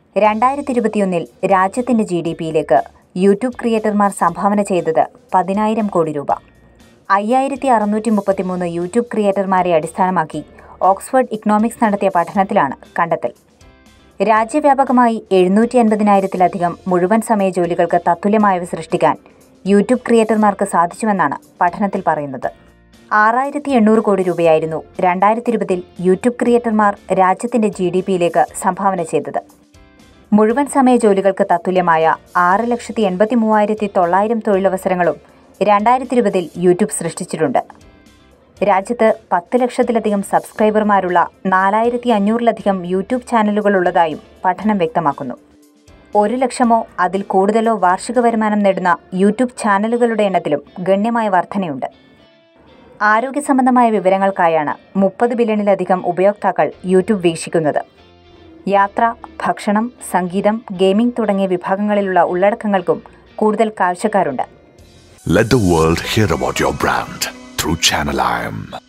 രണ്ടായിരത്തി ഇരുപത്തിയൊന്നിൽ രാജ്യത്തിന്റെ ജി ഡി പിയിലേക്ക് യൂട്യൂബ് ക്രിയേറ്റർമാർ സംഭാവന ചെയ്തത് പതിനായിരം കോടി രൂപ അയ്യായിരത്തി അറുന്നൂറ്റി മുപ്പത്തിമൂന്ന് യൂട്യൂബ് ക്രിയേറ്റർമാരെ അടിസ്ഥാനമാക്കി ഓക്സ്ഫോർഡ് ഇക്കണോമിക്സ് നടത്തിയ പഠനത്തിലാണ് കണ്ടെത്തൽ രാജ്യവ്യാപകമായി എഴുന്നൂറ്റി അൻപതിനായിരത്തിലധികം മുഴുവൻ സമയ ജോലികൾക്ക് തത്തുല്യമായവ സൃഷ്ടിക്കാൻ യൂട്യൂബ് ക്രിയേറ്റർമാർക്ക് സാധിച്ചുവെന്നാണ് പഠനത്തിൽ പറയുന്നത് ആറായിരത്തി എണ്ണൂറ് കോടി രൂപയായിരുന്നു രണ്ടായിരത്തി ഇരുപതിൽ യൂട്യൂബ് ക്രിയേറ്റർമാർ രാജ്യത്തിന്റെ ജി ഡി പിയിലേക്ക് സംഭാവന ചെയ്തത് മുഴുവൻ സമയ ജോലികൾക്ക് തത്തുല്യമായ ആറ് ലക്ഷത്തി എൺപത്തി മൂവായിരത്തി തൊള്ളായിരം തൊഴിലവസരങ്ങളും രണ്ടായിരത്തി ഇരുപതിൽ യൂട്യൂബ് സൃഷ്ടിച്ചിട്ടുണ്ട് രാജ്യത്ത് പത്ത് ലക്ഷത്തിലധികം സബ്സ്ക്രൈബർമാരുള്ള നാലായിരത്തി അഞ്ഞൂറിലധികം യൂട്യൂബ് ചാനലുകളുള്ളതായും പഠനം വ്യക്തമാക്കുന്നു ഒരു ലക്ഷമോ അതിൽ കൂടുതലോ വാർഷിക വരുമാനം നേടുന്ന യൂട്യൂബ് ചാനലുകളുടെ എണ്ണത്തിലും ഗണ്യമായ വർധനയുണ്ട് ആരോഗ്യ സംബന്ധമായ വിവരങ്ങൾക്കായാണ് മുപ്പത് ബില്യണിലധികം ഉപയോക്താക്കൾ യൂട്യൂബ് വീക്ഷിക്കുന്നത് യാത്ര ഭക്ഷണം സംഗീതം ഗെയിമിംഗ് തുടങ്ങിയ വിഭാഗങ്ങളിലുള്ള ഉള്ളടക്കങ്ങൾക്കും കൂടുതൽ കാഴ്ചക്കാരുണ്ട് Let the world hear about your brand through Channel IM.